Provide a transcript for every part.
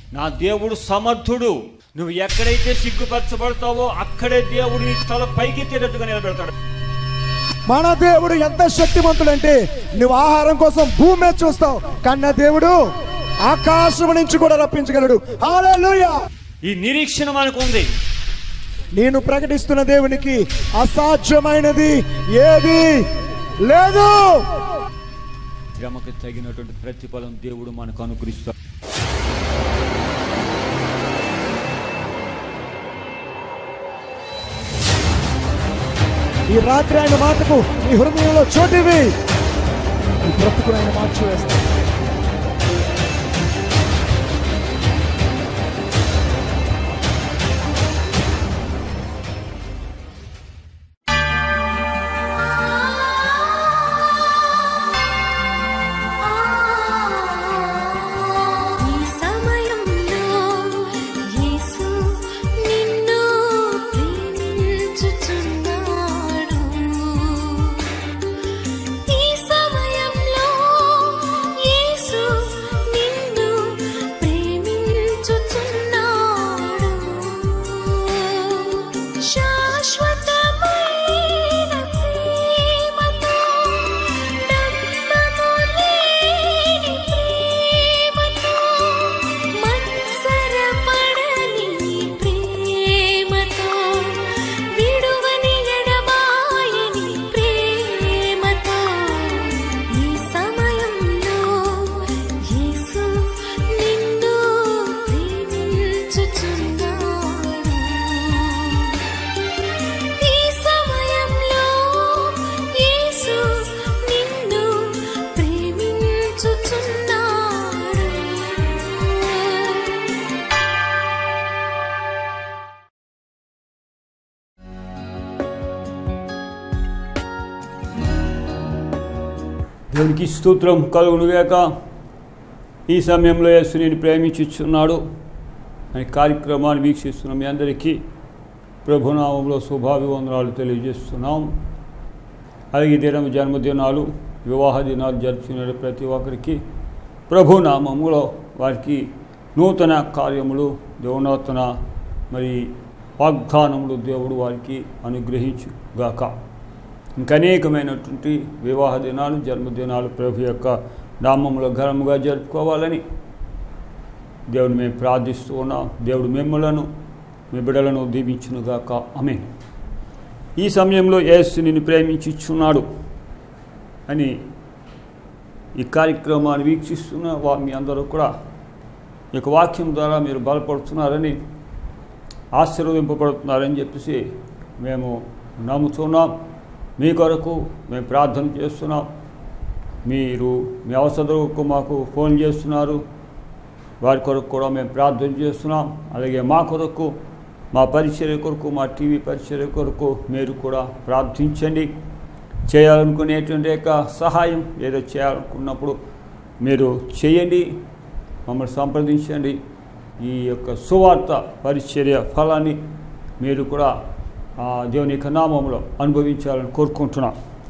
నా దేవుడు సమర్థుడు నువ్వు ఎక్కడైతే సిగ్గుపరచబడతావో అక్కడే దేవుడు నీ తల పైకి తీరట్టుగా నిలబెడతాడు మన దేవుడు ఎంత శక్తివంతుడంటే నువ్వు ఆహారం కోసం భూమి మీద చూస్తావు కన్న దేవుడు ఆకాశం నుంచి కూడా రప్పించగలడు హల్లెలూయా ఈ నిరీక్షణ మనకు ఉంది నేను ప్రకటిస్తున్న దేవునికి అసాధ్యమైనది ఏది లేదు శ్రమకు తగినటువంటి ప్రతిఫలం దేవుడు మనకు అనుగ్రహిస్తాడు ఈ రాత్రి ఆయన మాటకు నీ హృదయంలో చోటివి ఈ బ్రతుకును ఆయన మార్చివేస్తాడు ఈ సమయంలో యేసు నిన్ను ప్రేమించుచున్నాడు ఈ సమయంలో యేసు నిన్ను ప్రేమించుచున్నాడు శాశ్వతమైన ప్రేమతో డబ్బము లేని ప్రేమతో మత్సరపడని ప్రేమతో విడువని ఎడబాయని ప్రేమతో ఈ సమయంలో యేసు నిన్ను ప్రేమించుచున్నాడు ఈ సమయంలో యేసు నిన్ను ప్రేమించుచున్నాడు దేవునికి స్తోత్రం కలుగునుగాక ఈ సమయంలో యేసు నేను ప్రేమించుచున్నాడు అనే కార్యక్రమాన్ని వీక్షిస్తున్న మీ అందరికీ ప్రభునామంలో శుభాభివందనాలు తెలియజేస్తున్నాం అలాగే ఈ దినం జన్మదినాలు వివాహ దినాలు జరుపుకునే ప్రతి ఒక్కరికి ప్రభునామములో వారికి నూతన కార్యములు దేవనూతన మరి వాగ్దానములు దేవుడు వారికి అనుగ్రహించుగాక ఇంకా అనేకమైనటువంటి వివాహ దినాలు జన్మదినాలు ప్రభు యొక్క నామములో ఘనముగా జరుపుకోవాలని దేవుని మేము ప్రార్థిస్తూ ఉన్నాం దేవుడు మిమ్మలను మీ బిడ్డలను దీవించునుగాక అమెన్ ఈ సమయంలో యేసు నిన్ను ప్రేమించుచున్నాడు అని ఈ కార్యక్రమాన్ని వీక్షిస్తున్న వా మీ అందరూ కూడా ఈ యొక్క వాక్యం ద్వారా మీరు బలపడుతున్నారని ఆశీర్వదింపబడుతున్నారని చెప్పేసి మేము నమ్ముతున్నాం మీ కొరకు మేము ప్రార్థన చేస్తున్నాం మీరు మీ అవసరకు మాకు ఫోన్ చేస్తున్నారు వారి కొరకు కూడా మేము ప్రార్థన చేస్తున్నాం అలాగే మా కొరకు మా పరిచర్య కొరకు మా టీవీ పరిచర్య కొరకు మీరు కూడా ప్రార్థించండి చేయాలనుకునేటువంటి యొక్క సహాయం ఏదో చేయాలనుకున్నప్పుడు మీరు చేయండి మమ్మల్ని సంప్రదించండి ఈ యొక్క సువార్త పరిచర్య ఫలాన్ని మీరు కూడా ఆ దేవుని యొక్క నామంలో అనుభవించాలని కోరుకుంటున్నాం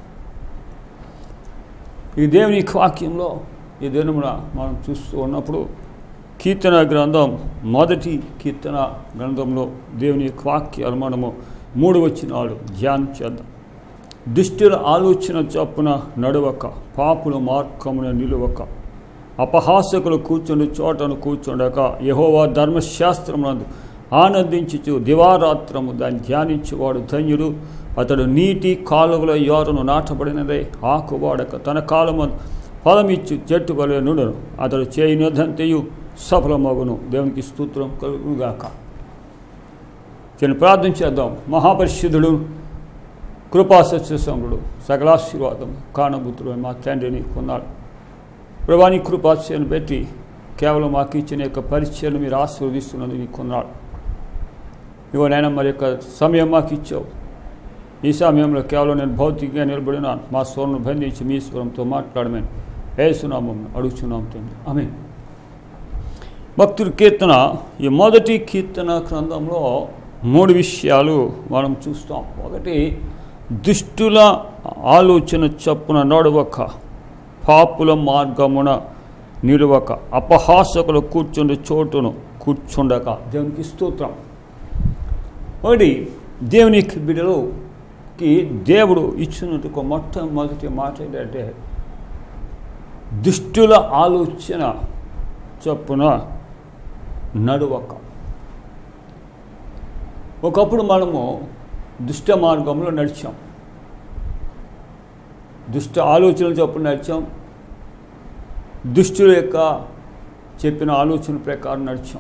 ఈ దేవుని యొక్క వాక్యంలో ఈ దినమున మనం చూస్తూ ఉన్నప్పుడు కీర్తన గ్రంథం మొదటి కీర్తన గ్రంథంలో దేవుని యొక్క వాక్యాలు మనము మూడు వచ్చినాడు ధ్యానం చేద్దాం దుష్టుల ఆలోచన చొప్పున నడవక పాపుల మార్గమున నిలువక అపహాసకులు కూర్చుండి చోటను కూర్చుండక యహోవా ధర్మశాస్త్రమునందు ఆనందించుచు దివారాత్రము దాన్ని ధ్యానించేవాడు ధన్యుడు అతడు నీటి కాలువల యోరను నాటబడినదే ఆకువాడక తన కాలము ఫలమిచ్చు చెట్టు వలె నుండును అతడు చేయనిదంతయు సఫలమగును దేవునికి స్తోత్రం కలుగుగాక చిన్న ప్రార్థన చేద్దాం మహాపరిశుద్ధుడు కృపాసత్యసంగుడు సకలాశీర్వాదం కానబుద్ధుడు మా తండ్రిని కొన్నాడు ప్రభాని కృపాశను పెట్టి కేవలం మాకు ఇచ్చిన యొక్క పరిచయను మీరు ఆశీర్వదిస్తున్నది నీకు కొన్నాడు ఇగో నేను మరి యొక్క సమయం మాకు ఇచ్చావు ఈ సమయంలో కేవలం నేను భౌతికంగా నిలబడినాను మా స్వరం బంధించి మీ స్వరంతో మాట్లాడమని ఏసునామం అడుగుచున్నాం తండ్రి ఆమె భక్తుడి కీర్తన ఈ మొదటి కీర్తన గ్రంథంలో మూడు విషయాలు మనం చూస్తాం ఒకటి దుష్టుల ఆలోచన చప్పున నడవక పాపుల మార్గమున నిలువక అపహాసకులు కూర్చుండి చోటును కూర్చుండక దేవునికి స్తోత్రం ఒకటి దేవునికి బిడ్డలుకి దేవుడు ఇచ్చినట్టు ఒక మొట్టమొదటి మాట ఏంటంటే దుష్టుల ఆలోచన చొప్పున నడువక ఒకప్పుడు మనము దుష్ట మార్గంలో నడిచాం దుష్ట ఆలోచనలు చొప్పున నడిచాం దుష్టుల యొక్క చెప్పిన ఆలోచన ప్రకారం నడిచాం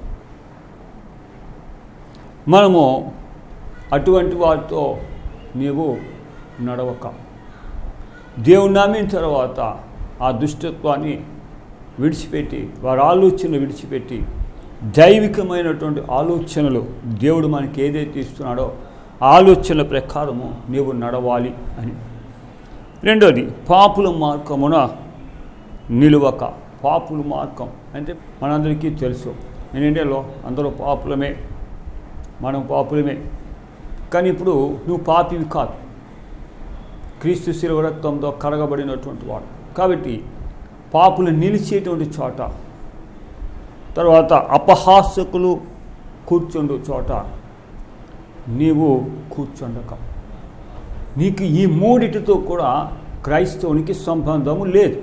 మనము అటువంటి వాటితో నీవు నడవక దేవుని నమ్మిన తర్వాత ఆ దుష్టత్వాన్ని విడిచిపెట్టి వారి ఆలోచనలు విడిచిపెట్టి దైవికమైనటువంటి ఆలోచనలు దేవుడు మనకి ఏదైతే ఇస్తున్నాడో ఆ ఆలోచనల ప్రకారము నీవు నడవాలి అని రెండోది పాపుల మార్గమున నిలువక పాపుల మార్గం అంటే మనందరికీ తెలుసు నేను ఇండియాలో అందరూ పాపులమే మనం పాపులమే కానీ ఇప్పుడు నువ్వు పాపివి కాదు క్రీస్తు శిలువ రక్తంతో కడగబడినటువంటి వాడు కాబట్టి పాపులు నిలిచేటువంటి చోట తర్వాత అపహాసకులు కూర్చుండు చోట నీవు కూర్చుండక నీకు ఈ మూడిటితో కూడా క్రైస్తవునికి సంబంధము లేదు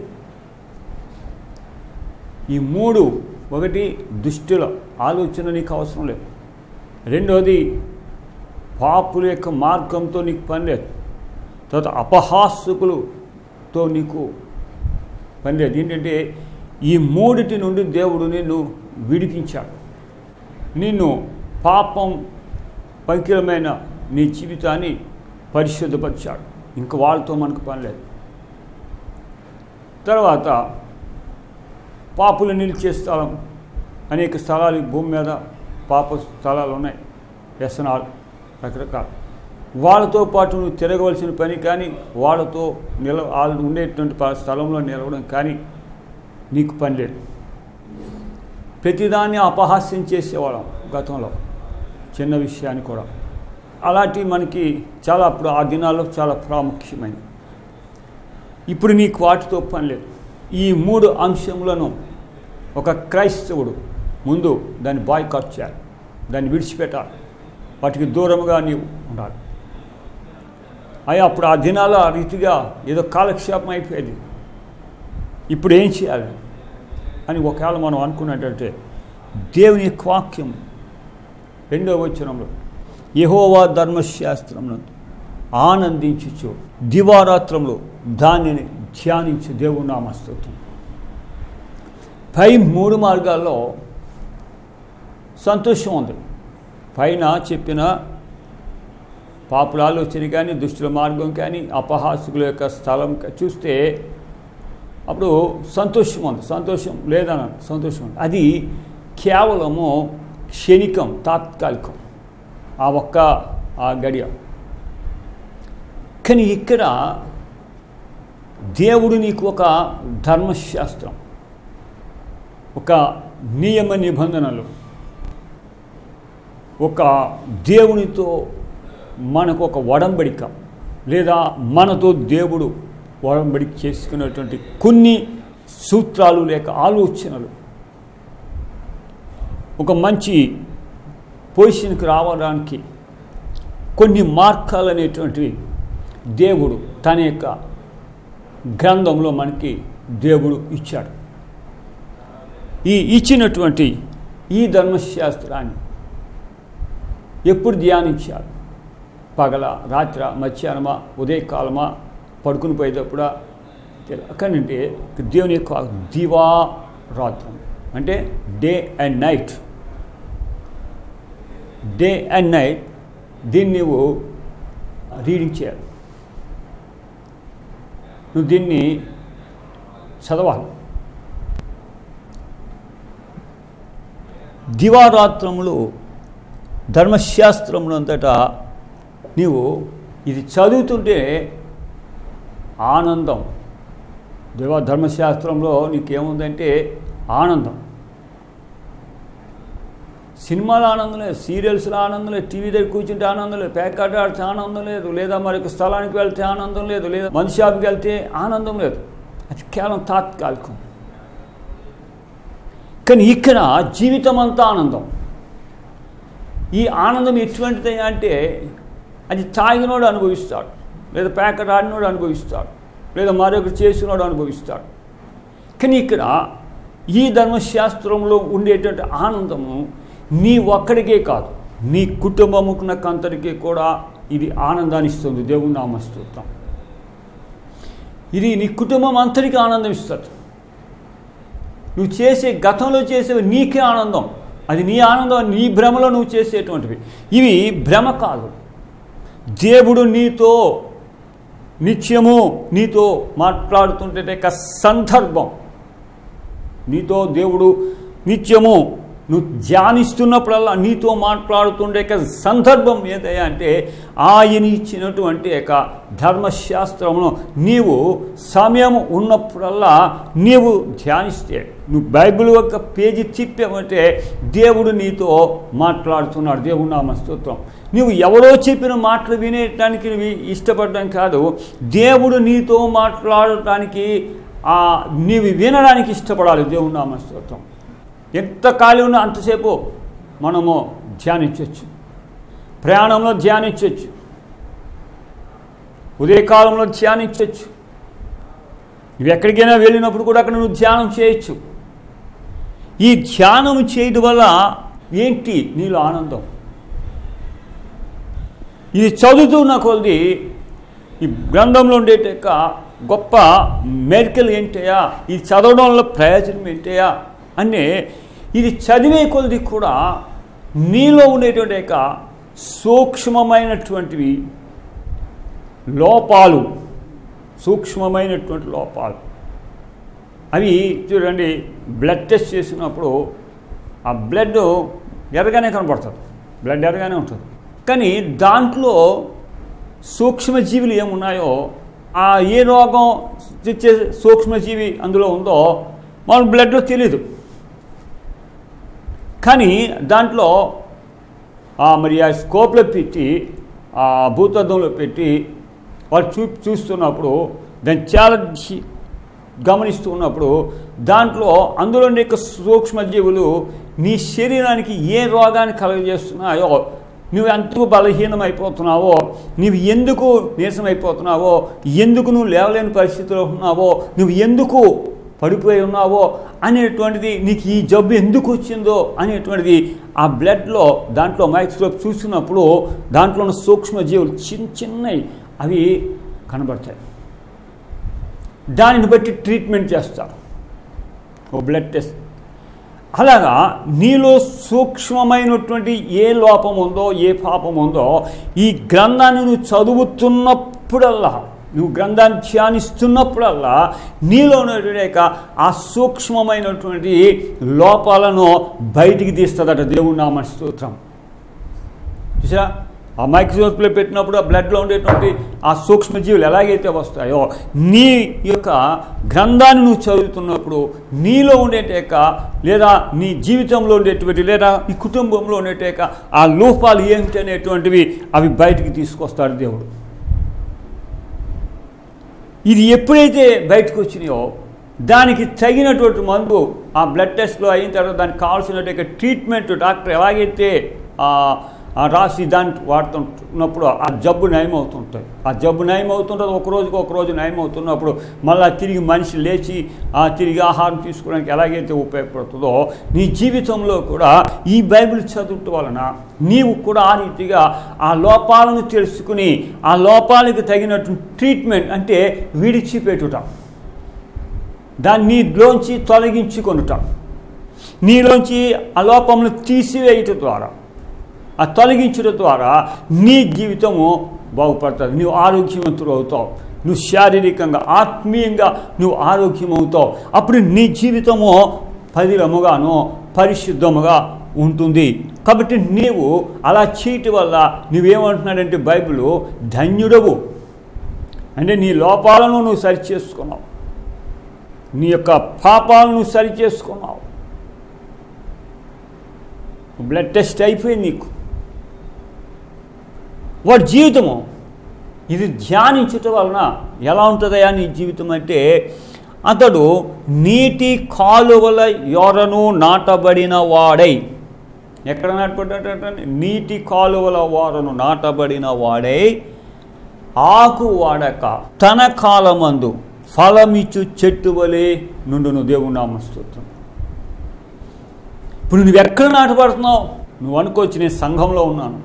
ఈ మూడు ఒకటి దుష్టుల ఆలోచన నీకు అవసరం లేదు రెండోది పాపుల యొక్క మార్గంతో నీకు పని లేదు తర్వాత అపహాసకులతో నీకు పని లేదు ఏంటంటే ఈ మూడిటి నుండి దేవుడు నిన్ను విడిపించాడు నిన్ను పాపం పైకిలమైన నీ జీవితాన్ని పరిశుద్ధపరిచాడు ఇంక వాళ్ళతో మనకు పని లేదు తర్వాత పాపులు నిలిచే స్థలం అనేక స్థలాలు ఈ భూమి మీద పాప స్థలాలు ఉన్నాయి వ్యసనాలు రకరకాలు వాళ్ళతో పాటు నువ్వు తిరగవలసిన పని కానీ వాళ్ళతో నిల వాళ్ళు ఉండేటువంటి ప- స్థలంలో నిలవడం కానీ నీకు పని లేదు ప్రతిదాన్ని అపహాస్యం చేసేవాళ్ళం గతంలో చిన్న విషయాన్ని కూడా అలాంటివి మనకి చాలా అప్పుడు ఆ దినాల్లో చాలా ప్రాముఖ్యమైనవి ఇప్పుడు నీకు వాటితో పని లేదు ఈ మూడు అంశములను ఒక క్రైస్తవుడు ముందు దాన్ని బాయ్కాట్ చేయాలి దాన్ని విడిచిపెట్టాలి వాటికి దూరంగా నీవు ఉండాలి అయ్యా అప్పుడు ఆ దినాల ఆ రీతిగా ఏదో కాలక్షేపం అయిపోయేది ఇప్పుడు ఏం చేయాలి అని ఒకవేళ మనం అనుకున్నట్టయితే దేవుని యొక్క వాక్యం రెండవ వచనంలో యహోవా ధర్మశాస్త్రంలో ఆనందించుచు దివారాత్రంలో దానిని ధ్యానించు దేవుడు నామస్తోత్రం పై మూడు మార్గాల్లో సంతోషం ఉంది పైన చెప్పిన పాపుల ఆలోచన కానీ దుష్టుల మార్గం కానీ అపహాసకుల యొక్క స్థలం కా- చూస్తే అప్పుడు సంతోషం ఉంది సంతోషం లేదన్న సంతోషం ఉంది అది కేవలము క్షణికం తాత్కాలికం ఆ ఒక్క ఆ గడియ కానీ ఇక్కడ దేవుడు నీకు ఒక ధర్మశాస్త్రం ఒక నియమ నిబంధనలు ఒక దేవునితో మనకు ఒక వడంబడిక లేదా మనతో దేవుడు వడంబడిక చేసుకున్నటువంటి కొన్ని సూత్రాలు లేక ఆలోచనలు ఒక మంచి పొజిషన్కి రావడానికి కొన్ని మార్గాలు అనేటువంటివి దేవుడు తన యొక్క గ్రంథంలో మనకి దేవుడు ఇచ్చాడు ఈ ఇచ్చినటువంటి ఈ ధర్మశాస్త్రాన్ని ఎప్పుడు ధ్యానించాలి పగల రాత్ర మధ్యాహ్నమా ఉదయకాలమా పడుకుని పోయేటప్పుడా అక్కడంటే దేవుని యొక్క దివా రాత్రం అంటే day and night day and night దీన్ని నువ్వు రీడింగ్ చేయాలి నువ్వు దీన్ని చదవాలి దివారాత్రములు ధర్మశాస్త్రములు అంతటా నీవు ఇది చదువుతుంటే ఆనందం దేవా ధర్మశాస్త్రంలో నీకేముందంటే ఆనందం సినిమాలో ఆనందం లేదు సీరియల్స్లో ఆనందం లేదు టీవీ దగ్గర కూర్చుంటే ఆనందం లేదు ప్యాకెట్ ఆడితే ఆనందం లేదు లేదా మరొక స్థలానికి వెళ్తే ఆనందం లేదు లేదా మంచి షాప్కి వెళ్తే ఆనందం లేదు అది కేవలం తాత్కాలికం కానీ ఇక్కడ జీవితం అంతా ఆనందం ఈ ఆనందం ఎటువంటిది అంటే అది తాగినోడు అనుభవిస్తాడు లేదా ప్యాకెట్ ఆడినోడు అనుభవిస్తాడు లేదా మరొకటి చేసినోడు అనుభవిస్తాడు కానీ ఇక్కడ ఈ ధర్మశాస్త్రంలో ఉండేటువంటి ఆనందము నీ ఒక్కడికే కాదు నీ కుటుంబముకునకంతటికి కూడా ఇది ఆనందాన్ని ఇస్తుంది దేవుని నామస్తూత్రం ఇది నీ కుటుంబం అంతటికి ఆనందం ఇస్తుంది నువ్వు చేసే గతంలో చేసేవి నీకే ఆనందం అది నీ ఆనందం నీ భ్రమలో నువ్వు చేసేటువంటివి ఇవి భ్రమ కాదు దేవుడు నీతో నిత్యము నీతో మాట్లాడుతుంటే యొక్క సందర్భం నీతో దేవుడు నిత్యము నువ్వు ధ్యానిస్తున్నప్పుడల్లా నీతో మాట్లాడుతుండే యొక్క సందర్భం ఏదయ్యా అంటే ఆయన ఇచ్చినటువంటి యొక్క ధర్మశాస్త్రమును నీవు సమయం ఉన్నప్పుడల్లా నీవు ధ్యానిస్తే నువ్వు బైబిల్ యొక్క పేజీ తిప్పావంటే దేవుడు నీతో మాట్లాడుతున్నాడు దేవుడు నామ స్తోత్రం నువ్వు ఎవరో చెప్పిన మాటలు వినేటానికి నువ్వు ఇష్టపడడం కాదు దేవుడు నీతో మాట్లాడటానికి ఆ, నీవు వినడానికి ఇష్టపడాలి దేవుడు నామ స్తోత్రం ఎంత ఖాళీ ఉన్నా అంతసేపు మనము ధ్యానించవచ్చు ప్రయాణంలో ధ్యానించవచ్చు ఉదయకాలంలో ధ్యానించవచ్చు నువ్వు ఎక్కడికైనా వెళ్ళినప్పుడు కూడా అక్కడ నువ్వు ధ్యానం చేయొచ్చు ఈ ధ్యానం చేయడం వల్ల ఏంటి నీలో ఆనందం ఇది చదువుతున్న కొద్ది ఈ గ్రంథంలో ఉండేట యొక్క గొప్ప మెరికల్ ఏంటయా ఇది చదవడం వల్ల ప్రయోజనం ఏంటయా అంటే ఇది చదివే కొలది కూడా నీలో ఉండేటువంటి యొక్క సూక్ష్మమైనటువంటివి లోపాలు సూక్ష్మమైనటువంటి లోపాలు అవి చూడండి బ్లడ్ టెస్ట్ చేసినప్పుడు ఆ బ్లడ్ ఎర్రగానే కనపడుతుంది బ్లడ్ ఎర్రగానే ఉంటుంది కానీ దాంట్లో సూక్ష్మజీవులు ఏమున్నాయో ఆ ఏ రోగం తెచ్చే సూక్ష్మజీవి అందులో ఉందో మన బ్లడ్లో తెలియదు కానీ దాంట్లో ఆ మరి ఆ స్కోప్లో పెట్టి ఆ భూతద్దంలో పెట్టి వాళ్ళు చూ చూస్తున్నప్పుడు దాన్ని చాలా జీ- గమనిస్తూ ఉన్నప్పుడు దాంట్లో అందులో ఉండే యొక్క సూక్ష్మజీవులు నీ శరీరానికి ఏ రోగాన్ని కలుగజేస్తున్నాయో నువ్వు ఎంతకు బలహీనమైపోతున్నావో నువ్వు ఎందుకు నీరసమైపోతున్నావో ఎందుకు నువ్వు లేవలేని పరిస్థితిలో ఉన్నావో నువ్వు ఎందుకు పడిపోయి ఉన్నావో అనేటువంటిది నీకు ఈ జబ్బు ఎందుకు వచ్చిందో అనేటువంటిది ఆ బ్లడ్లో దాంట్లో మైక్రోస్కోప్ చూసినప్పుడు దాంట్లో ఉన్న సూక్ష్మజీవులు చిన్న చిన్నవి అవి కనబడతాయి దానిని బట్టి ట్రీట్మెంట్ చేస్తారు ఓ బ్లడ్ టెస్ట్ అలాగా నీలో సూక్ష్మమైనటువంటి ఏ లోపం ఉందో ఏ పాపం ఉందో ఈ గ్రంథాన్ని నువ్వు చదువుతున్నప్పుడల్లా నువ్వు గ్రంథాన్ని ధ్యానిస్తున్నప్పుడల్లా నీలో ఉన్నటువంటి యొక్క ఆ సూక్ష్మమైనటువంటి లోపాలను బయటికి తీస్తుందట దేవుడు నామ స్తోత్రం చూసా ఆ మైక్రోస్కోప్లో పెట్టినప్పుడు ఆ బ్లడ్లో ఉండేటువంటి ఆ సూక్ష్మజీవులు ఎలాగైతే వస్తాయో నీ యొక్క గ్రంథాన్ని నువ్వు చదువుతున్నప్పుడు నీలో ఉండేట యొక్క లేదా నీ జీవితంలో ఉండేటువంటి లేదా నీ కుటుంబంలో ఉండేట యొక్క ఆ లోపాలు ఏమిటి అనేటువంటివి అవి బయటికి తీసుకొస్తాడు దేవుడు ఇది ఎప్పుడైతే బయటకు వచ్చినాయో దానికి తగినటువంటి మందు ఆ బ్లడ్ టెస్ట్లో అయిన తర్వాత దానికి కావాల్సినటువంటి ట్రీట్మెంట్ డాక్టర్ ఎలాగైతే ఆ, ఆ రాసి దాన్ని వాడుతున్నప్పుడు ఆ జబ్బు నయం అవుతుంటుంది ఆ జబ్బు నయం అవుతుంటుంది ఒక రోజుకి ఒక రోజు నయం అవుతున్నప్పుడు మళ్ళీ తిరిగి మనిషి లేచి ఆ తిరిగి ఆహారం తీసుకోవడానికి ఎలాగైతే ఉపయోగపడుతుందో నీ జీవితంలో కూడా ఈ బైబిల్ చదువుట వలన నీవు కూడా ఆ రీతిగా ఆ లోపాలను తెలుసుకుని ఆ లోపాలకు తగినట్టు ట్రీట్మెంట్ అంటే విడిచిపెట్టుట దాన్ని నీలోంచి తొలగించుకొనుట నీలోంచి ఆ లోపమును తీసివేయటం ద్వారా ఆ తొలగించడం ద్వారా నీ జీవితము బాగుపడుతుంది నువ్వు ఆరోగ్యవంతుడు అవుతావు నువ్వు శారీరకంగా ఆత్మీయంగా నువ్వు ఆరోగ్యం అవుతావు అప్పుడు నీ జీవితము పదిలముగాను పరిశుద్ధముగా ఉంటుంది కాబట్టి నీవు అలా చేయటం వల్ల నువ్వేమంటున్నాడంటే బైబిల్ ధన్యుడవు అంటే నీ లోపాలను నువ్వు సరిచేసుకున్నావు నీ యొక్క పాపాలను సరిచేసుకున్నావు బ్లడ్ టెస్ట్ అయిపోయింది నీకు వాడి జీవితము ఇది ధ్యానించటం వలన ఎలా ఉంటుందయా నీ జీవితం అంటే అతడు నీటి కాలువల యొరను నాటబడిన వాడై ఎక్కడ నాటబడ్డాడంటే నీటి కాలువల వారను నాటబడిన వాడై ఆకు వాడక తన కాలమందు ఫలమిచ్చు చెట్టు వలె నుండును దేవుని నామస్తోత్రం ఇప్పుడు నువ్వు ఎక్కడ నాటబడుతున్నావు నువ్వు అనుకోవచ్చు నేను సంఘంలో ఉన్నాను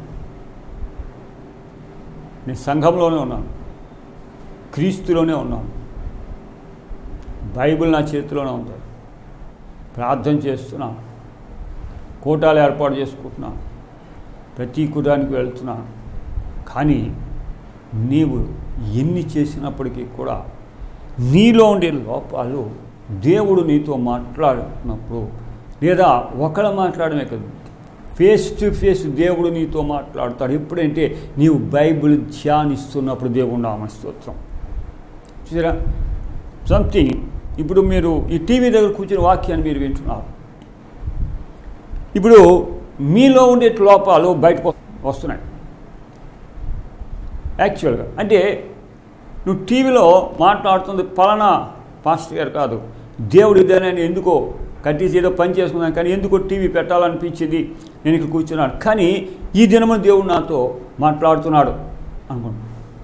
నేను సంఘంలోనే ఉన్నాను క్రీస్తులోనే ఉన్నాను బైబిల్ నా చేతిలోనే ఉంది ప్రార్థన చేస్తున్నాను కూటాలు ఏర్పాటు చేసుకుంటున్నాను ప్రతి కుటానికి వెళ్తున్నాను కానీ నీవు ఎన్ని చేసినప్పటికీ కూడా నీలో ఉండే లోపాలు దేవుడు నీతో మాట్లాడుతున్నప్పుడు లేదా ఒకళ్ళ మాట్లాడమే కదా ఫేస్ టు ఫేస్ దేవుడు నీతో మాట్లాడతాడు ఎప్పుడంటే నీవు బైబిల్ ధ్యానిస్తున్నప్పుడు దేవుడు నామస్తోత్రం చూసారా సంథింగ్ ఇప్పుడు మీరు ఈ టీవీ దగ్గర కూర్చుని వాక్యాన్ని మీరు వింటున్నారు ఇప్పుడు మీలో ఉండే లోపాలు బయటకు వస్తున్నాయి యాక్చువల్గా అంటే నువ్వు టీవీలో మాట్లాడుతుంది పలానా పాస్టర్ గారు కాదు దేవుడు ఇదేనని ఎందుకో కట్టేసి ఏదో పని చేసుకున్నాను కానీ ఎందుకో టీవీ పెట్టాలనిపించింది నేను ఇక్కడ కూర్చున్నాను కానీ ఈ దినము దేవుడు నాతో మాట్లాడుతున్నాడు అనుకుంటున్నాను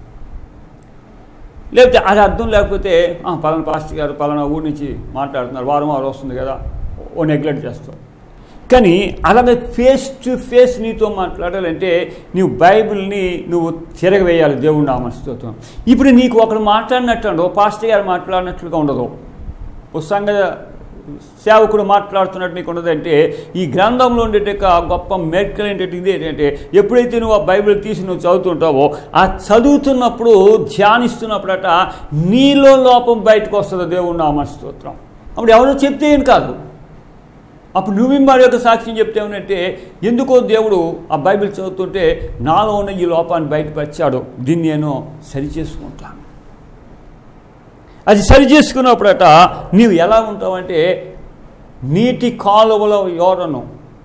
లేకపోతే అది అర్థం లేకపోతే "ఆ, పలానా పాస్టర్ గారు పలానా ఊరి నుంచి మాట్లాడుతున్నారు వారం వారం వస్తుంది కదా ఓ నెగ్లెక్ట్ చేస్తావు కానీ అలాగే ఫేస్ టు ఫేస్ నీతో మాట్లాడాలంటే నీవు బైబిల్ని నువ్వు తిరగవేయాలి దేవుడు నామస్తోత్రం ఇప్పుడు నీకు ఒకడు మాట్లాడినట్టు ఉండదు పాస్టర్ గారు మాట్లాడినట్లుగా ఉండదు ఓ సంఘ సేవకుడు మాట్లాడుతున్నట్టు నీకు ఉండదంటే ఈ గ్రంథంలో ఉండేట గొప్ప మెడికల్ ఏంటంటే ఇది ఏంటంటే ఎప్పుడైతే నువ్వు ఆ బైబిల్ తీసి నువ్వు చదువుతుంటావో ఆ చదువుతున్నప్పుడు ధ్యానిస్తున్నప్పుడట నీలో లోపం బయటకు వస్తుంది దేవుడు నామస్తోత్రం అప్పుడు ఎవరో చెప్తే ఏం కాదు అప్పుడు నువ్వు మరి యొక్క సాక్ష్యం చెప్తే ఏమంటే ఎందుకో దేవుడు ఆ బైబిల్ చదువుతుంటే నాలో ఉన్న ఈ లోపాన్ని బయటపరిచాడు దీన్ని నేను సరి చేసుకుంటాను అది సరి చేసుకున్నప్పుడట నీవు ఎలా ఉంటావంటే నీటి కాలువల యోరను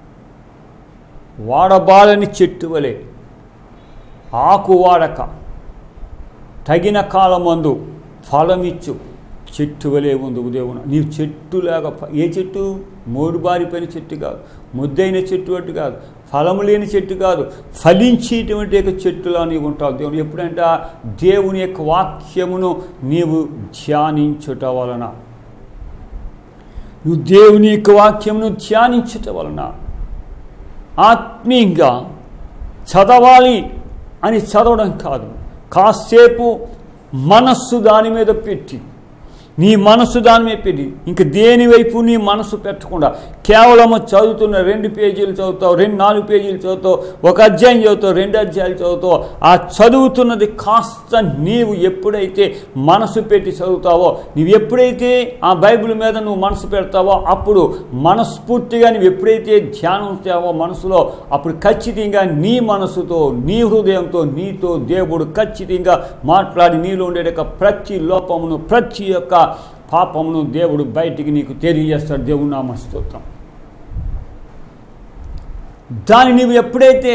వాడబాలని చెట్టు వలె ఆకు వాడక తగిన కాలమందు ఫలమిచ్చు చెట్టు వలె ఉంది దేవుడు నీవు చెట్టు లాగా ఫ- ఏ చెట్టు మోడు బారిపోయిన చెట్టు కాదు ముద్దైన చెట్టు అట్టు కాదు ఫలము లేని చెట్టు కాదు ఫలించేటువంటి యొక్క చెట్టులా నీవు ఉంటావు దేవుడు ఎప్పుడంటే దేవుని యొక్క వాక్యమును నీవు ధ్యానించుట వలన నువ్వు దేవుని యొక్క వాక్యమును ధ్యానించుట వలన ఆత్మీయంగా చదవాలి అని చదవడం కాదు కాసేపు మనస్సు దాని మీద పెట్టి నీ మనస్సు దాని మీద పెట్టి ఇంక దేని వైపు నీ మనస్సు పెట్టకుండా కేవలము చదువుతున్న రెండు పేజీలు చదువుతావు రెండు నాలుగు పేజీలు చదువుతావు ఒక అధ్యాయం చదువుతావు రెండు అధ్యాయాలు చదువుతావు ఆ చదువుతున్నది కాస్త నీవు ఎప్పుడైతే మనసు పెట్టి చదువుతావో నీవు ఎప్పుడైతే ఆ బైబిల్ మీద నువ్వు మనసు పెడతావో అప్పుడు మనస్ఫూర్తిగా నువ్వు ఎప్పుడైతే ధ్యానం చేవో మనసులో అప్పుడు ఖచ్చితంగా నీ మనసుతో నీ హృదయంతో నీతో దేవుడు ఖచ్చితంగా మాట్లాడి నీలో ఉండే యొక్క ప్రతి లోపమును ప్రతి యొక్క పాపమును దేవుడు బయటికి నీకు తెలియజేస్తాడు దేవుడు నామస్తోత్రం దాన్ని నీవు ఎప్పుడైతే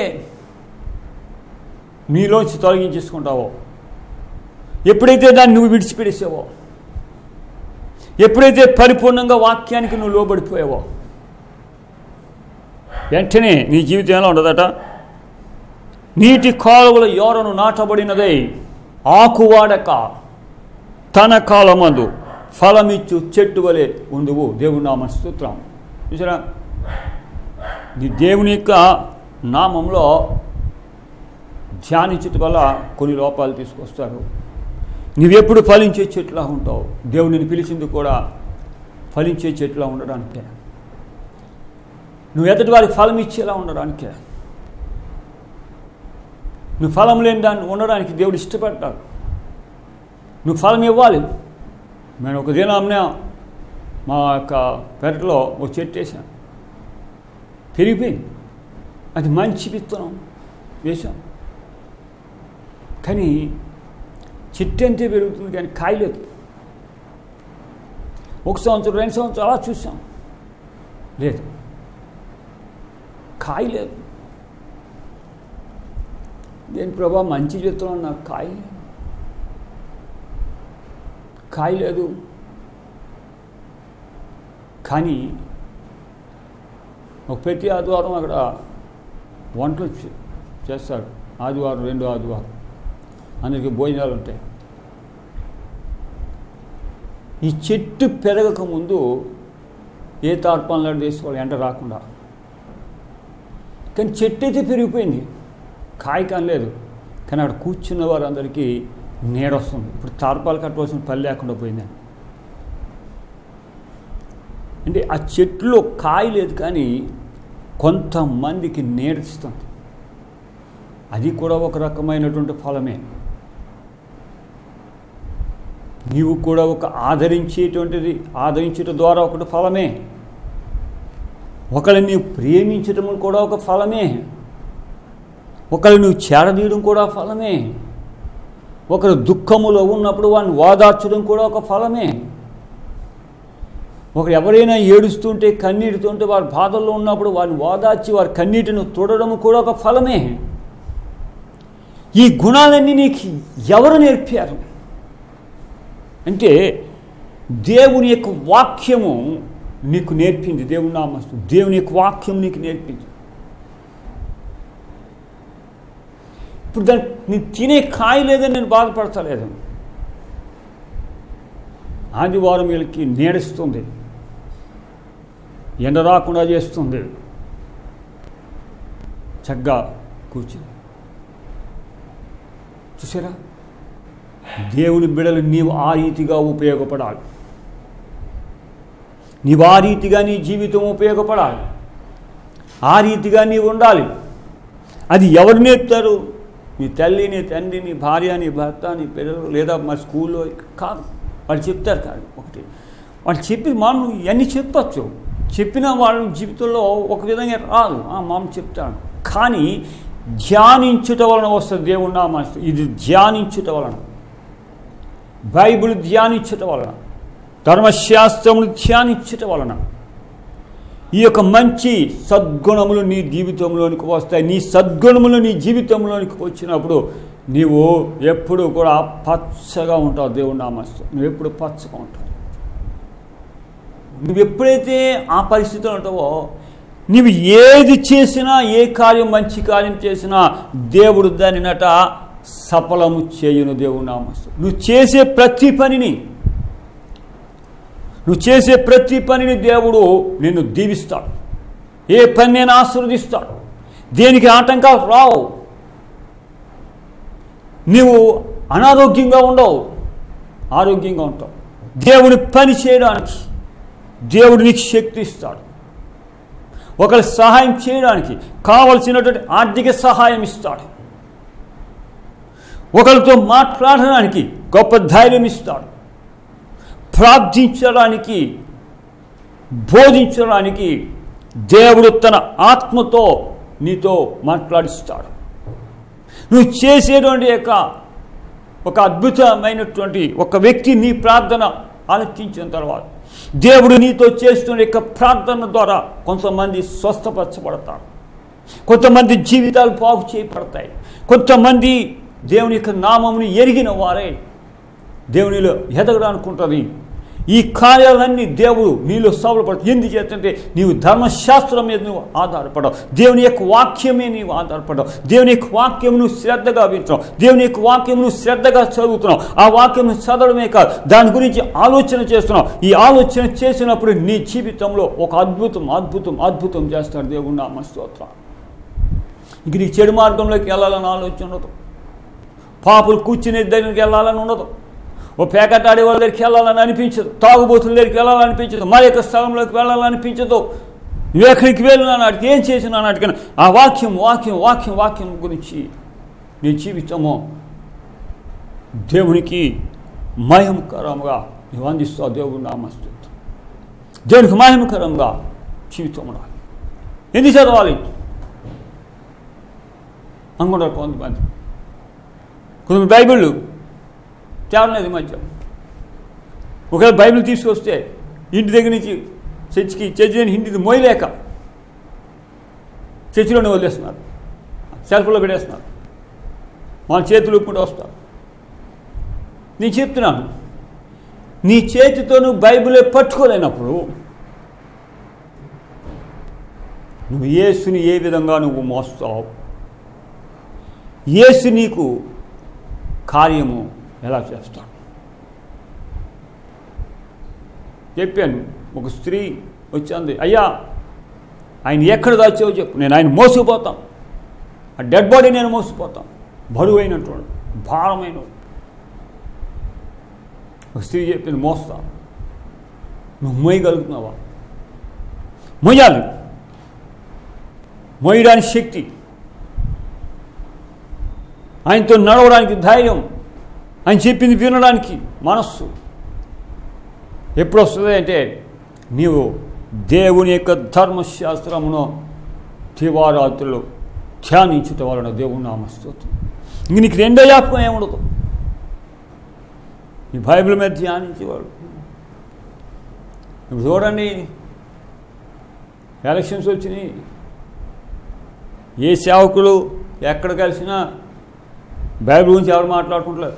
నీలోంచి తొలగించేసుకుంటావో ఎప్పుడైతే దాన్ని నువ్వు విడిచిపెట్టేసావో ఎప్పుడైతే పరిపూర్ణంగా వాక్యానికి నువ్వు లోబడిపోయావో వెంటనే నీ జీవితం ఎలా ఉండదట నీటి కాలువల యోరను నాటబడినదై ఆకువాడక తన కాలమందు ఫలమిచ్చు చెట్టు వలె ఉండువు దేవుని నామ స్తోత్రం చూసారా నీ దేవుని యొక్క నామంలో ధ్యానించటం వల్ల కొన్ని లోపాలు తీసుకొస్తారు నువ్వెప్పుడు ఫలించే చెట్లా ఉంటావు దేవునిని పిలిచింది కూడా ఫలించే చెట్లా ఉండడానికే నువ్వు ఎదుటి వారికి ఫలం ఇచ్చేలా ఉండడానికే నువ్వు ఫలం లేని దాన్ని ఉండడానికి దేవుడు ఇష్టపడతాడు నువ్వు ఫలం ఇవ్వాలి నేను ఒక దినాంన మా యొక్క పెరట్లో ఒక చెట్టు వేసాను పెరిగిపోయింది అది మంచి విత్తనం వేశాం కానీ చెట్టు అంతే పెరుగుతుంది కానీ కాయలేదు ఒక సంవత్సరం రెండు సంవత్సరం అలా చూసాం లేదు కాయ లేదు దేని ప్రభా మంచి విత్తనం నాకు కాయ లేదు కాయ లేదు కానీ ఒక ప్రతి ఆదివారం అక్కడ వంటలు చే- చేస్తాడు ఆదివారం రెండు ఆదివారం అందరికీ భోజనాలు ఉంటాయి ఈ చెట్టు పెరగక ముందు ఏ తాడ్పాలను తీసుకోవాలి ఎండ రాకుండా కానీ చెట్టు అయితే పెరిగిపోయింది కాయ కానలేదు కానీ అక్కడ కూర్చున్న వారందరికీ నీడ వస్తుంది ఇప్పుడు తార్పాలు కట్టవలసిన పని లేకుండా పోయిందని అంటే ఆ చెట్టులో కాయ లేదు కానీ కొంతమందికి నీడస్తుంది అది కూడా ఒక రకమైనటువంటి ఫలమే నీవు కూడా ఒక ఆదరించేటువంటిది ఆదరించడం ద్వారా ఒకటి ఫలమే ఒకరిని నీవు ప్రేమించడం కూడా ఒక ఫలమే ఒకరిని నువ్వు చేరదీయడం కూడా ఫలమే ఒకరు దుఃఖములో ఉన్నప్పుడు వాడిని ఓదార్చడం కూడా ఒక ఫలమే ఒకరు ఎవరైనా ఏడుస్తుంటే కన్నీటితుంటే వారి బాధల్లో ఉన్నప్పుడు వారిని ఓదార్చి వారి కన్నీటిని తుడడం కూడా ఒక ఫలమే ఈ గుణాలన్నీ నీకు ఎవరు నేర్పారు అంటే దేవుని యొక్క వాక్యము నీకు నేర్పింది దేవుని నామస్తు దేవుని యొక్క వాక్యం నీకు నేర్పింది ఇప్పుడు దాన్ని నీ తినే కాయ లేదని నేను బాధపడతలేదు ఆదివారం వీళ్ళకి నీడస్తుంది ఎండ రాకుండా చేస్తుంది చక్కగా కూర్చుని చూసారా దేవుని బిడలు నీవు ఆ రీతిగా ఉపయోగపడాలి నీవు ఆ రీతిగా నీ జీవితం ఉపయోగపడాలి ఆ రీతిగా నీవు ఉండాలి అది ఎవరు నేర్పుతారు నీ తల్లి నీ తండ్రి నీ భార్య నీ భర్త నీ పిల్లలు లేదా మా స్కూల్లో కాదు వాళ్ళు చెప్తారు కాదు ఒకటి వాళ్ళు చెప్పి మనం ఇవన్నీ చెప్పచ్చు చెప్పిన వాళ్ళ జీవితంలో ఒక విధంగా రాదు ఆ మామ చెప్తాను కానీ ధ్యానించుట వలన వస్తుంది దేవుడు నా మనసు ఇది ధ్యానించుట వలన బైబిల్ ధ్యానించుట వలన ధర్మశాస్త్రములు ధ్యానించుట వలన ఈ యొక్క మంచి సద్గుణములు నీ జీవితంలోనికి వస్తాయి నీ సద్గుణములు నీ జీవితంలోనికి వచ్చినప్పుడు నీవు ఎప్పుడు కూడా పచ్చగా ఉంటావు దేవుడు నామస్తు నువ్వు ఎప్పుడు పచ్చగా ఉంటావు నువ్వు ఎప్పుడైతే ఆ పరిస్థితిలో ఉంటావో నువ్వు ఏది చేసినా ఏ కార్యం మంచి కార్యం చేసినా దేవుడు దానినట సఫలము చేయును దేవుడు నామస్తు నువ్వు చేసే ప్రతి పనిని నువ్వు చేసే ప్రతి పనిని దేవుడు నిన్ను దీవిస్తాడు ఏ పని నేను ఆశీర్వదిస్తాడు దేనికి ఆటంకాలు రావు నీవు అనారోగ్యంగా ఉండవు ఆరోగ్యంగా ఉంటావు దేవుని పని చేయడానికి దేవుడు నీకు శక్తి ఇస్తాడు ఒకరి సహాయం చేయడానికి కావలసినటువంటి ఆర్థిక సహాయం ఇస్తాడు ఒకరితో మాట్లాడడానికి గొప్ప ధైర్యం ఇస్తాడు ప్రార్థించడానికి బోధించడానికి దేవుడు తన ఆత్మతో నీతో మాట్లాడిస్తాడు నువ్వు చేసేటువంటి యొక్క ఒక అద్భుతమైనటువంటి ఒక వ్యక్తి నీ ప్రార్థన ఆలోచించిన తర్వాత దేవుడు నీతో చేస్తున్న యొక్క ప్రార్థన ద్వారా కొంతమంది స్వస్థపరచబడతారు కొంతమంది జీవితాలు బాగు చేయబడతాయి కొంతమంది దేవుని యొక్క నామముని ఎరిగిన వారే దేవునిలో ఎదగడానుకుంటుంది ఈ కార్యాలన్నీ దేవుడు నీలో సఫలపడుతుంది ఎందుకు చేస్తుంటే నీవు ధర్మశాస్త్రం మీద నువ్వు ఆధారపడవు దేవుని యొక్క వాక్యమే నీవు ఆధారపడవు దేవుని యొక్క వాక్యం నువ్వు శ్రద్ధగా వింటున్నావు దేవుని యొక్క వాక్యం నువ్వు శ్రద్ధగా చదువుతున్నావు ఆ వాక్యం చదవడమే కాదు దాని గురించి ఆలోచన చేస్తున్నావు ఈ ఆలోచన చేసినప్పుడు నీ జీవితంలో ఒక అద్భుతం అద్భుతం అద్భుతం చేస్తాడు దేవుడు నా స్తోత్రం ఇంక నీ చెడు మార్గంలోకి వెళ్ళాలని ఆలోచన ఉండదు పాపులు కూర్చునే దగ్గరికి వెళ్ళాలని ఉండదు ఓ పేకట్ ఆడే వాళ్ళ దగ్గరికి వెళ్ళాలని అనిపించదు తాగుబోతుల దగ్గరికి వెళ్ళాలని అనిపించదు మా యొక్క స్థలంలోకి వెళ్ళాలని అనిపించదు నువ్వు ఎక్కడికి వెళ్ళినా నాటికి ఏం చేసినా నాటికి ఆ వాక్యం వాక్యం వాక్యం వాక్యం గురించి నీ జీవితము దేవునికి మహిమకరంగా నువ్వు అందిస్తావు దేవుడు నామస్తు దేవునికి మహిమకరంగా జీవితం ఉండాలి ఎందుకు చదవాలి అనుకుంటారు కొంతమంది కొంతమంది బైబిళ్ళు తేవలేదు ఈ మధ్య ఒకవేళ బైబిల్ తీసుకొస్తే ఇంటి దగ్గర నుంచి చర్చికి చర్చి అని హిందీ మోయలేక చర్చిలోనే వదిలేస్తున్నారు సెల్ఫ్లో పెట్టేస్తున్నారు మన చేతులు ఊపుకుంటూ వస్తారు నేను చెప్తున్నాను నీ చేతితో నువ్వు బైబిలే పట్టుకోలేనప్పుడు నువ్వు యేసుని ఏ విధంగా నువ్వు మోస్తావు యేసు నీకు కార్యము ఎలా చేస్తాడు చెప్పాను ఒక స్త్రీ వచ్చింది అయ్యా ఆయన ఎక్కడ దాచావో చెప్పు నేను ఆయన మోసుకుపోతాను ఆ డెడ్ బాడీ నేను మోసుకుపోతాను బరువైనటువంటి భారమైన ఒక స్త్రీ చెప్పింది మోస్తా నువ్వు మోయగలుగుతున్నావా మోయాలి మోయడానికి శక్తి ఆయనతో నడవడానికి ధైర్యం ఆయన చెప్పింది వినడానికి మనస్సు ఎప్పుడు వస్తుంది అంటే నీవు దేవుని యొక్క ధర్మశాస్త్రమును దివారాత్రులు ధ్యానించుట వలన దేవుని నామస్తోత్రం ఇంక నీకు రెండో జ్ఞాపకం ఏముండదు ఈ బైబిల్ మీద ధ్యానించేవాడు ఇప్పుడు చూడండి ఎలక్షన్స్ వచ్చినాయి ఏ సేవకులు ఎక్కడ కలిసినా బైబిల్ గురించి ఎవరు మాట్లాడుకుంటలేరు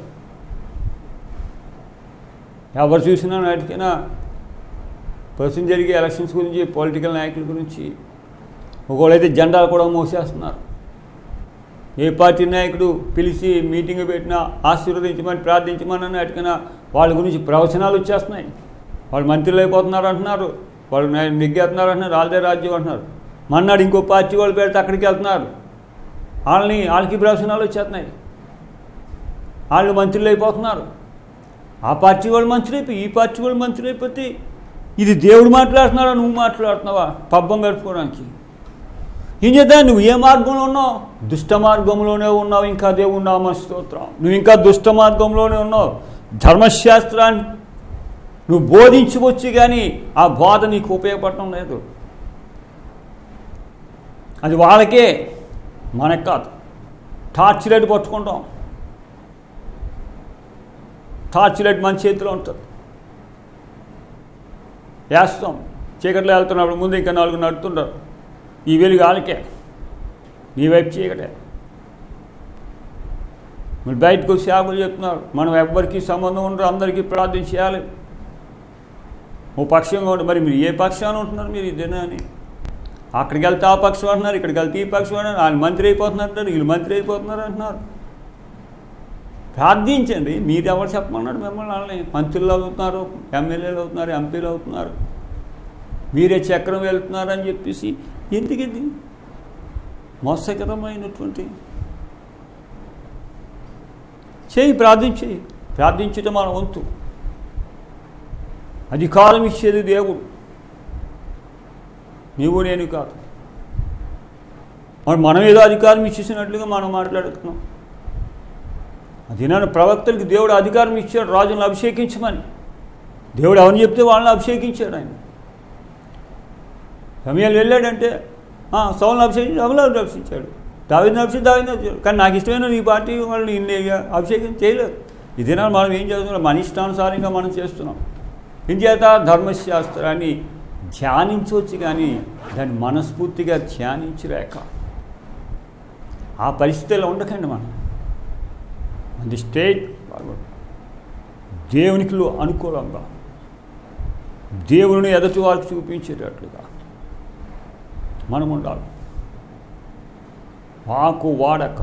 ఎవరు చూసినా నాటికైనా ప్రస్తుతం జరిగే ఎలక్షన్స్ గురించి పొలిటికల్ నాయకుల గురించి ఒకళ్ళైతే జెండాలు కూడా మోసేస్తున్నారు ఏ పార్టీ నాయకుడు పిలిచి మీటింగ్ పెట్టినా ఆశీర్వదించమని ప్రార్థించమని నాటికైనా వాళ్ళ గురించి ప్రవచనాలు వచ్చేస్తున్నాయి వాళ్ళు మంత్రులు అయిపోతున్నారు అంటున్నారు వాళ్ళు నే- నెగ్గేస్తున్నారు అంటున్నారు వాళ్ళదే రాజ్యం అంటున్నారు మన్నాడు ఇంకో పార్టీ వాళ్ళు పెడితే అక్కడికి వెళ్తున్నారు వాళ్ళని వాళ్ళకి ప్రవచనాలు వచ్చేస్తున్నాయి వాళ్ళు మంత్రులు అయిపోతున్నారు ఆ పార్టీ వాళ్ళు మంత్రులు అయిపోయి ఈ పార్టీ వాళ్ళు మంత్రులు అయిపోతే ఇది దేవుడు మాట్లాడుతున్నాడా నువ్వు మాట్లాడుతున్నావా పబ్బం గడుపుకోవడానికి ఏం చేద్దాం నువ్వు ఏ మార్గంలో ఉన్నావు దుష్ట మార్గంలోనే ఉన్నావు ఇంకా దేవుడు నామ స్తోత్రం నువ్వు ఇంకా దుష్ట మార్గంలోనే ఉన్నావు ధర్మశాస్త్రాన్ని నువ్వు బోధించవచ్చు కానీ ఆ బోధ నీకు ఉపయోగపడటం లేదు అది వాళ్ళకే మనకు కాదు టార్చ్ లైట్ పట్టుకుంటాం టార్చ్ లైట్ మన చేతిలో ఉంటుంది వేస్తాం చీకట్లో వెళ్తున్నప్పుడు ముందు ఇంకా నాలుగు నడుతుంటారు ఈ వెలుగు వాళ్ళకే నీ వైపు చీకటే మీరు బయటకు వచ్చి సేవలు చెప్తున్నారు మనం ఎవ్వరికి సంబంధం ఉండరు అందరికీ ప్రార్థన చేయాలి ఓ పక్షంగా ఉండి మరి మీరు ఏ పక్షాన్ని ఉంటున్నారు మీరు ఇదేనా అని అక్కడికి వెళ్తే ఆ పక్షం అంటున్నారు ఇక్కడికి వెళ్తే ఈ పక్షం అంటున్నారు వాళ్ళు మంత్రి అయిపోతున్నారు అంటారు వీళ్ళు మంత్రి అయిపోతున్నారు అంటున్నారు ప్రార్థించండి మీరు ఎవరు చెప్పమన్నాడు మిమ్మల్ని వాళ్ళని మంత్రులు అవుతున్నారు ఎమ్మెల్యేలు అవుతున్నారు ఎంపీలు అవుతున్నారు మీరే చక్రం వెళ్తున్నారు అని చెప్పేసి ఎందుకు ఇది మోసకరమైనటువంటి చేయి ప్రార్థించి ప్రార్థించటం మన వంతు అధికారం ఇచ్చేది దేవుడు నీవు నేను కాదు మరి మనం ఏదో అధికారం ఇచ్చేసినట్లుగా మనం మాట్లాడుతున్నాం అది నేను ప్రవక్తలకి దేవుడు అధికారం ఇచ్చాడు రాజులను అభిషేకించమని దేవుడు అవని చెప్తే వాళ్ళని అభిషేకించాడు ఆయన సమయాలు వెళ్ళాడంటే సౌలను అభిషేకించి అమలాన్ని అభిషేకించాడు దావిని అభిషేకి దావిని అభిషేకాడు కానీ నాకు ఇష్టమైన ఈ పార్టీ వాళ్ళని ఇన్ని అభిషేకం చేయలేదు ఇదే మనం ఏం చేస్తున్నాం మన ఇష్టానుసారంగా మనం చేస్తున్నాం ఏం చేత ధర్మశాస్త్రాన్ని ధ్యానించవచ్చు కానీ దాన్ని మనస్ఫూర్తిగా ధ్యానించలేక ఆ పరిస్థితిలో ఉండకండి మనం అది స్టేట్ ఫార్వర్డ్ దేవునికి అనుకూలంగా దేవుని ఎదుటి వారికి చూపించేటట్లుగా మనం ఉండాలి వాకు వాడక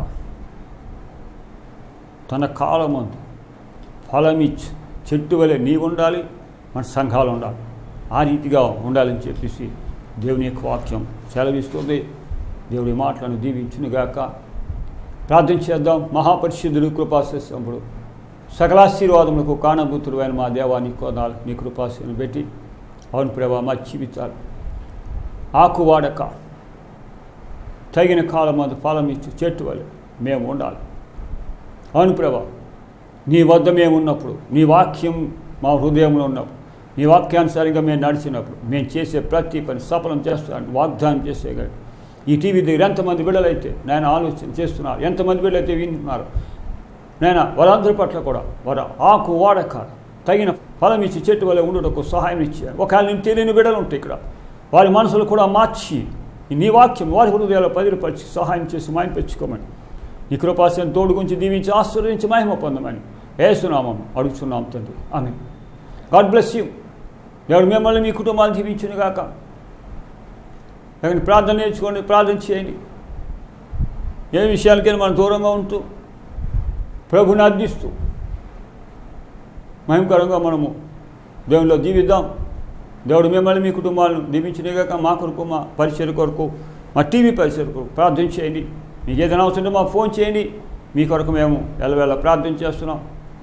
తన కాలమందు ఫలమిచ్చి చెట్టు వలె నీవు ఉండాలి మన సంఘాలు ఉండాలి ఆ రీతిగా ఉండాలని చెప్పేసి దేవుని యొక్క వాక్యం సెలవిస్తుంది దేవుడి మాటలను దీవించునుగాక ప్రార్థన చేద్దాం మహాపరిశుద్ధుడు కృపాశిస్తుడు సకలాశీర్వాదములకు కారణభూతుడు అయిన మా దేవాన్ని కోదాలు నీ కృపాశను పెట్టి అవును ప్రభా మా జీవితాలు ఆకు వాడక తగిన కాలం అది ఫలం ఇచ్చు చెట్టు వలె మేము ఉండాలి అవును ప్రభా నీ వద్ద మేము ఉన్నప్పుడు నీ వాక్యం మా హృదయంలో ఉన్నప్పుడు నీ వాక్యానుసారంగా మేము నడిచినప్పుడు మేము చేసే ప్రతి పని సఫలం చేస్తాను వాగ్దానం చేసేయగలడు ఈ టీవీ దగ్గర ఎంతమంది బిడ్డలైతే నేను ఆలోచన చేస్తున్నారు ఎంతమంది బిడ్డలైతే వింటున్నారు నేను వారందరి పట్ల కూడా వారు ఆకు వాడక తగిన ఫలం ఇచ్చి చెట్టు వల్ల ఉండటకు సహాయం ఇచ్చారు ఒకవేళ నేను తెలియని బిడ్డలు ఉంటాయి ఇక్కడ వారి మనసులు కూడా మార్చి ఈ నీ వాక్యం వారి హృదయాలు పదిలిపరిచి సహాయం చేసి మాయం పెంచుకోమని ఈ కృపాశయం తోడు గురించి దీవించి ఆశీర్వదించి మహిమ పొందమని ఏసునామం అడుగుతున్నాం తండ్రి ఆమె గాడ్ బ్లెస్ యూ దేవుడు మిమ్మల్ని మీ కుటుంబాలు దీవించును గాక లేకపోతే ప్రార్థన నేర్చుకోండి ప్రార్థన చేయండి ఏ విషయాలకైనా మనం దూరంగా ఉంటూ ప్రభుని అర్థిస్తూ మహిమకరంగా మనము దేవునిలో జీవిద్దాం దేవుడు మిమ్మల్ని మీ కుటుంబాలను దీవించినగాక మా కొరకు మా పరిచయ కొరకు మా టీవీ పరిచయ కొరకు ప్రార్థన చేయండి మీకు ఏదైనా అవసరం ఉంటే మాకు ఫోన్ చేయండి మీ కొరకు మేము ఎల్లవేళ ప్రార్థన చేస్తున్నాం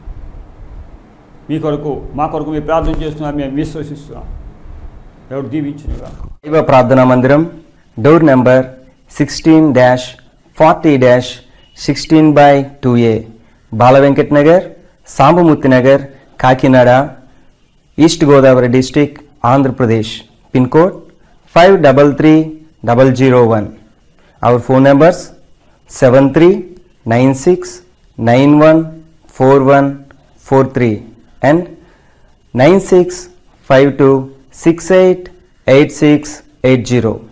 మీ కొరకు మా కొరకు మీరు ప్రార్థన చేస్తున్నాం మేము విశ్వసిస్తున్నాం దేవుడు దీవించినగా దైవ ప్రార్థనా మందిరం door number sixteen dash forty dash sixteen by two A Bala Venkat Nagar Sambamurthy Nagar Kakinada east Godavari district Andhra Pradesh pin code five double three double zero one our phone numbers seven three nine six nine one four one four three and nine six five two six eight eight six eight zero